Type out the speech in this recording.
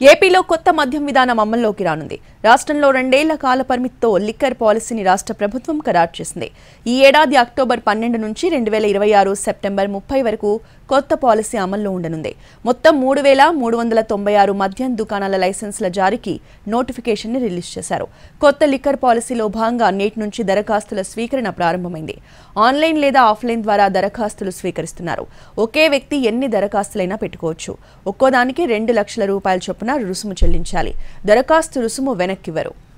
ఏపీలో కొత్త మద్యం విధానం అమల్లోకి రానుంది రాష్ట్రంలో రెండేళ్ల కాల పరిమితితో లిక్కర్ పాలసీని రాష్ట్ర ప్రభుత్వం ఖరారు చేసింది ఈ ఏడాది అక్టోబర్ పన్నెండు నుంచి రెండు వేల ఇరవై ఆరు సెప్టెంబర్ ముప్పై వరకు కొత్త పాలసీ అమల్లో ఉండనుంది మొత్తం మూడు వేల మూడు వందల తొంభై ఆరు మద్యం దుకాణాల లైసెన్సుల జారీకి నోటిఫికేషన్ ని రిలీజ్ చేశారు కొత్త లిక్కర్ పాలసీలో భాగంగా నేటి నుంచి దరఖాస్తుల స్వీకరణ ప్రారంభమైంది ఆన్లైన్ లేదా ఆఫ్లైన్ ద్వారా దరఖాస్తులు స్వీకరిస్తున్నారు ఒకే వ్యక్తి ఎన్ని దరఖాస్తులైనా పెట్టుకోవచ్చు ఒక్కోదానికి రెండు లక్షల రూపాయల చొప్పున రుసుము చెల్లించాలి దరఖాస్తు రుసుము వెనక్కివ్వరు